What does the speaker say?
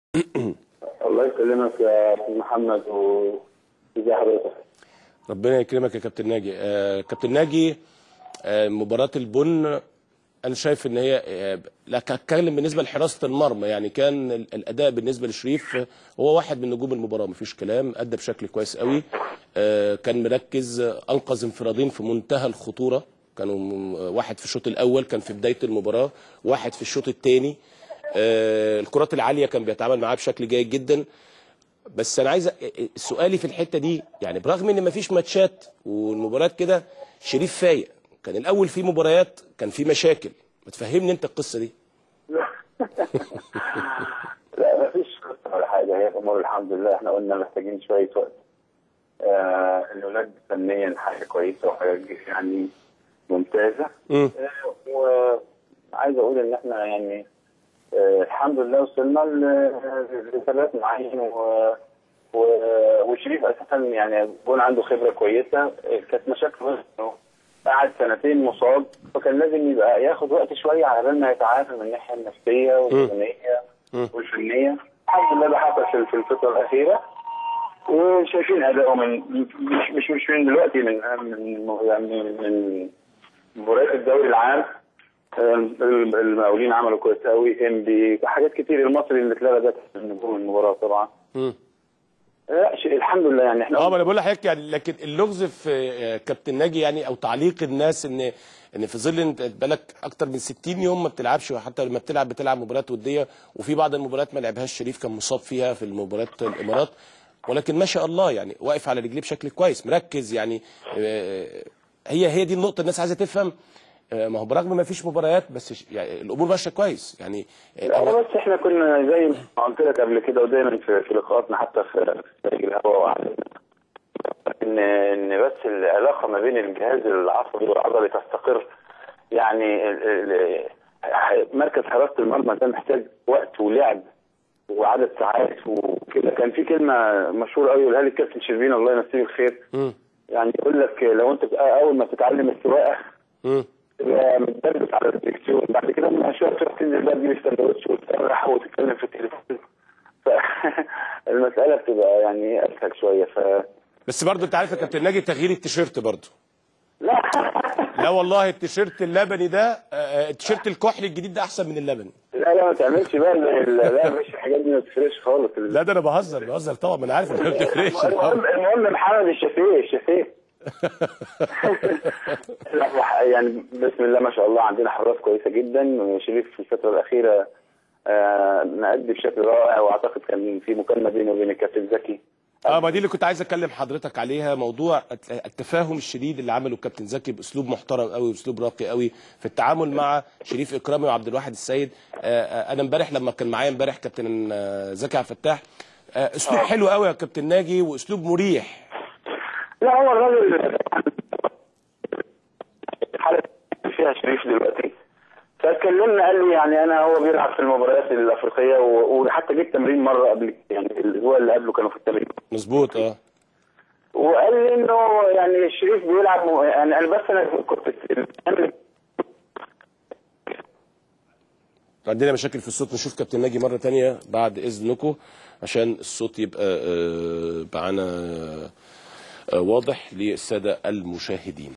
الله يسلمك يا استاذ محمد وازي حضرتك ربنا يكرمك يا كابتن ناجي آه كابتن ناجي آه مباراة البن انا شايف ان هي آه لا هتكلم بالنسبه لحراسه المرمى يعني كان ال- الاداء بالنسبه لشريف آه، هو واحد من نجوم المباراه مفيش كلام ادى بشكل كويس قوي آه كان مركز آه، انقذ انفرادين في منتهى الخطوره كانوا م- واحد في الشوط الاول كان في بدايه المباراه واحد في الشوط الثاني آه الكرات العاليه كان بيتعامل معاها بشكل جيد جدا بس انا عايز أ- سؤالي في الحته دي يعني برغم ان مفيش ماتشات والمباريات كده شريف فايق كان الاول في مباريات كان في مشاكل ما تفهمني انت القصه دي لا مفيش قصه ولا حاجه هي الامور الحمد لله احنا قلنا محتاجين شويه وقت آه الاولاد فنيا حاجه كويسه وحاجه يعني ممتازه مم. آه وعايز اقول ان احنا يعني آه الحمد لله وصلنا ل- لثبات معين و و- وشريف اساسا يعني بيكون عنده خبره كويسه آه، كانت مشاكل بس إنه قعد سنتين مصاب فكان لازم يبقى ياخد وقت شويه على بال ما يتعافى من الناحيه النفسيه والبدنيه والفنيه الحمد لله ده حصل في- في الفتره الاخيره وشايفين اداؤه من مش مش مش من دلوقتي من من يعني من مباريات الدوري العام الم- المقاولين عملوا كويس قوي ام بي حاجات كتير المصري اللي اتلغى ده كان من نجوم المباراه طبعا مم. لا شيء الحمد لله يعني احنا اه ما انا بقول لحضرتك يعني لكن اللغز في آه، كابتن ناجي يعني او تعليق الناس ان ان في ظل انت بالك اكتر من 60 يوم ما بتلعبش وحتى لما بتلعب بتلعب مباريات وديه وفي بعض المباريات ما لعبهاش شريف كان مصاب فيها في المباريات الامارات ولكن ما شاء الله يعني واقف على رجليه بشكل كويس مركز يعني آه، هي هي دي النقطه الناس عايزه تفهم آه، ما هو برغم ما فيش مباريات بس ش- يعني الامور ماشيه كويس يعني آه، لا أنا- هو بس احنا كنا زي ما قلت لك قبل كده ودايما في, في لقاءاتنا حتى في في الهواء وعلى- ان ان بس العلاقه ما بين الجهاز العصبي والعضلي تستقر يعني ال- ال- مركز حراسه المرمى ده محتاج وقت ولعب وعدد ساعات وكده كان في كلمه مشهوره قوي يقولها لي الكابتن شربين الله يمسيه بالخير مم. يعني يقول لك لو انت اول ما تتعلم السواقه مم. تبقى متدرس على الدكتور بعد كده لما شويه تروح تنزل بقى تجيب السندوتش وتسرح وتتكلم في التليفون فالمساله بتبقى يعني اسهل شويه ف بس برضه انت عارف يا كابتن ناجي تغيير التيشيرت برضه لا لا والله التيشيرت اللبني ده آه، آه، التيشيرت الكحلي الجديد ده احسن من اللبني لا لا ما تعملش بقى ال- لا مش الحاجات دي ما بتفرقش خالص لا ده انا بهزر بهزر طبعا ما انا عارف ان ما بتفرقش المهم المهم محمد الشفيق الشفيق لا وح- يعني بسم الله ما شاء الله عندنا حراس كويسه جدا شريف في الفتره الاخيره آه مأدي بشكل رائع واعتقد كان في مكالمه بينه وبين الكابتن زكي اه ما دي اللي كنت عايز اكلم حضرتك عليها موضوع الت- التفاهم الشديد اللي عمله الكابتن زكي باسلوب محترم قوي واسلوب راقي قوي في التعامل مع شريف اكرامي وعبد الواحد السيد آه، آه، انا امبارح لما كان معايا امبارح كابتن آه، زكي عبد الفتاح آه، اسلوب حلو قوي يا كابتن ناجي واسلوب مريح لا هو الراجل حالة فيها شريف دلوقتي فاتكلمنا قال لي يعني انا هو بيلعب في المباريات الافريقيه و- وحتى جيت تمرين مره قبل يعني الاسبوع اللي قبله كانوا في التمرين مظبوط اه وقال لي انه يعني شريف بيلعب م... يعني انا بس انا كنت عندنا مشاكل في الصوت نشوف كابتن ناجي مرة تانية بعد إذنكم عشان الصوت يبقى آه، معانا آه، واضح للسادة المشاهدين